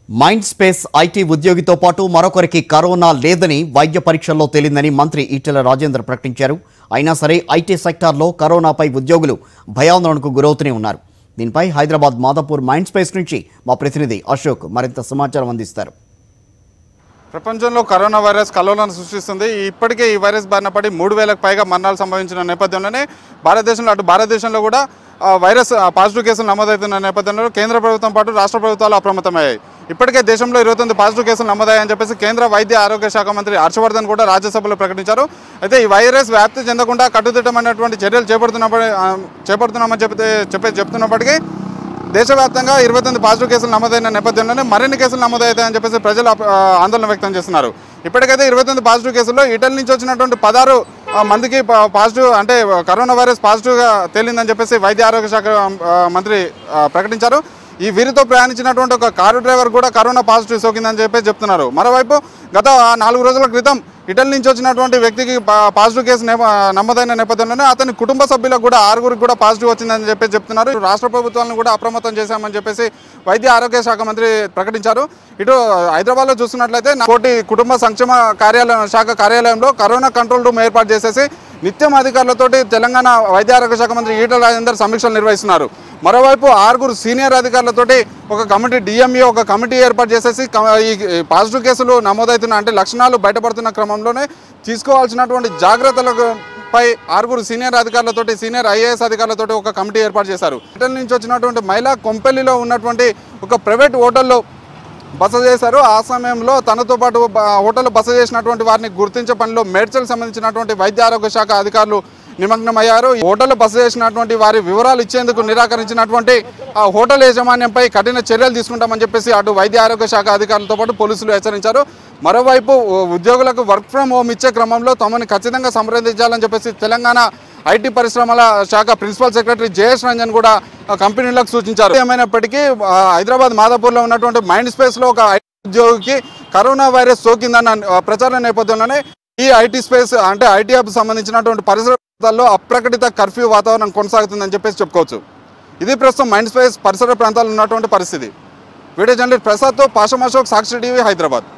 mind space IT ఉద్యోగితో పాటు మరొకరికి corona లేదని వైద్య పరీక్షల్లో తేలిందని మంత్రి ఈటెల రాజేందర్ ప్రకటించారు అయినా సరే ఐటీ సెక్టార్లో కరోనాపై ఉద్యోగులు భయాందోళనకు గురవుతూనే ఉన్నారు దీనిపై హైదరాబాద్ మాదాపూర్ మైండ్ స్పేస్ నుంచి మా ప్రతినిధి అశోక్ మరింత సమాచారం అందిస్తారు ప్రపంచంలో కరోనా వైరస్ కల్లోలను సృష్టిస్తుంది ఇప్పటికే ఈ వైరస్ బారిన పడి మూడు వేలకు పైగా మరణాలు సంభవించిన నేపథ్యంలోనే భారతదేశంలో అటు భారతదేశంలో కూడా ఆ, వైరస్ ఆ, పాజిటివ్ కేసులు నమోదవుతున్న నేపథ్యంలో కేంద్ర ప్రభుత్వం పాటు రాష్ట్ర ప్రభుత్వాలు అప్రమత్తమయ్యాయి ఇప్పటికే దేశంలో ఇరవై తొమ్మిది పాజిటివ్ కేసులు నమోదయ్యాయని చెప్పేసి కేంద్ర వైద్య ఆరోగ్య శాఖ మంత్రి హర్షవర్ధన్ కూడా రాజ్యసభలో ప్రకటించారు అయితే ఈ వైరస్ వ్యాప్తి చెందకుండా కట్టుదిట్టమైనటువంటి చర్యలు చేపడుతున్నప్పుడు ఆ, చేపడుతున్నామని చెప్తే చెప్పే చెప్తున్నప్పటికీ దేశవ్యాప్తంగా ఇరవై తొమ్మిది పాజిటివ్ కేసులు నమోదైన నేపథ్యంలోనే మరిన్ని కేసులు నమోదవుతాయని చెప్పేసి ప్రజలు అప- ఆ, ఆందోళన వ్యక్తం చేస్తున్నారు ఇప్పటికైతే ఇరవై తొమ్మిది పాజిటివ్ కేసుల్లో ఇటలీ నుంచి వచ్చినటువంటి పదహారు ఆ, మందికి ప- పాజిటివ్ అంటే కరోనా వైరస్ పాజిటివ్గా తేలిందని చెప్పేసి వైద్య ఆరోగ్య శాఖ ఆ, మంత్రి ఆ, ప్రకటించారు ఈ వీరితో ప్రయాణించినటువంటి ఒక కారు డ్రైవర్ కూడా కరోనా పాజిటివ్ సోకిందని చెప్పి చెప్తున్నారు మరోవైపు గత నాలుగు రోజుల క్రితం ఇటలీ నుంచి వచ్చినటువంటి వ్యక్తికి పా- పాజిటివ్ కేసు నేప- నమోదైన నేపథ్యంలోనే అతని కుటుంబ సభ్యులకు కూడా ఆరుగురికి కూడా పాజిటివ్ వచ్చిందని చెప్పి చెప్తున్నారు ఇటు రాష్ట్ర ప్రభుత్వాలను కూడా అప్రమత్తం చేశామని చెప్పేసి వైద్య ఆరోగ్య శాఖ మంత్రి ప్రకటించారు ఇటు హైదరాబాద్లో చూస్తున్నట్లయితే కోటి కుటుంబ సంక్షేమ కార్యాలయం శాఖ కార్యాలయంలో కరోనా కంట్రోల్ రూమ్ ఏర్పాటు చేసేసి నిత్యం అధికారులతోటి తెలంగాణ వైద్య ఆరోగ్య శాఖ మంత్రి ఈటల రాజేందర్ సమీక్షలు నిర్వహిస్తున్నారు మరోవైపు ఆరుగురు సీనియర్ అధికారులతోటి ఒక కమిటీ డిఎంఈ ఒక కమిటీ ఏర్పాటు చేసేసి క- ఈ ఈ పాజిటివ్ కేసులు నమోదవుతున్న అంటే లక్షణాలు బయటపడుతున్న క్రమంలోనే తీసుకోవాల్సినటువంటి జాగ్రత్తలకు పై ఆరుగురు సీనియర్ అధికారులతోటి సీనియర్ ఐఏఎస్ అధికారులతోటి ఒక కమిటీ ఏర్పాటు చేశారు ఇటల్ నుంచి వచ్చినటువంటి మహిళ కొంపెల్లిలో ఉన్నటువంటి ఒక ప్రైవేట్ హోటల్లో బస చేశారు ఆ సమయంలో తనతో పాటు బ- హోటల్లో బస చేసినటువంటి వారిని గుర్తించే పనిలో మేడ్చల్ సంబంధించినటువంటి వైద్య ఆరోగ్య శాఖ అధికారులు నిమగ్నమయ్యారు ఈ హోటల్లో బస చేసినటువంటి వారి వివరాలు ఇచ్చేందుకు నిరాకరించినటువంటి ఆ హోటల్ యాజమాన్యంపై కఠిన చర్యలు తీసుకుంటామని చెప్పేసి అటు వైద్య ఆరోగ్య శాఖ అధికారులతో పాటు పోలీసులు హెచ్చరించారు మరోవైపు ఉ- ఉద్యోగులకు వర్క్ ఫ్రం హోమ్ ఇచ్చే క్రమంలో తమని ఖచ్చితంగా సంప్రదించాలని చెప్పేసి తెలంగాణ ఐటీ పరిశ్రమల శాఖ ప్రిన్సిపల్ సెక్రటరీ జయేష్ రంజన్ కూడా ఆ కంపెనీలకు సూచించారు ఏమైనప్పటికీ ఆ, హైదరాబాద్ మాదాపూర్లో ఉన్నటువంటి మైండ్ స్పేస్లో ఒక ఐటీ ఉద్యోగికి కరోనా వైరస్ సోకిందన్న ఆ, ప్రచారం నేపథ్యంలోనే ఈ ఐటీ స్పేస్ అంటే ఐటీ హబ్ సంబంధించినటువంటి పరిసర ప్రాంతాల్లో అప్రకటిత కర్ఫ్యూ వాతావరణం కొనసాగుతుందని చెప్పేసి చెప్పుకోవచ్చు ఇది ప్రస్తుతం మైండ్ స్పేస్ పరిసర ప్రాంతాల్లో ఉన్నటువంటి పరిస్థితి వీడియో జర్నలిస్ట్ ప్రసాద్తో పాషమాషోక్ సాక్షి టీవీ హైదరాబాద్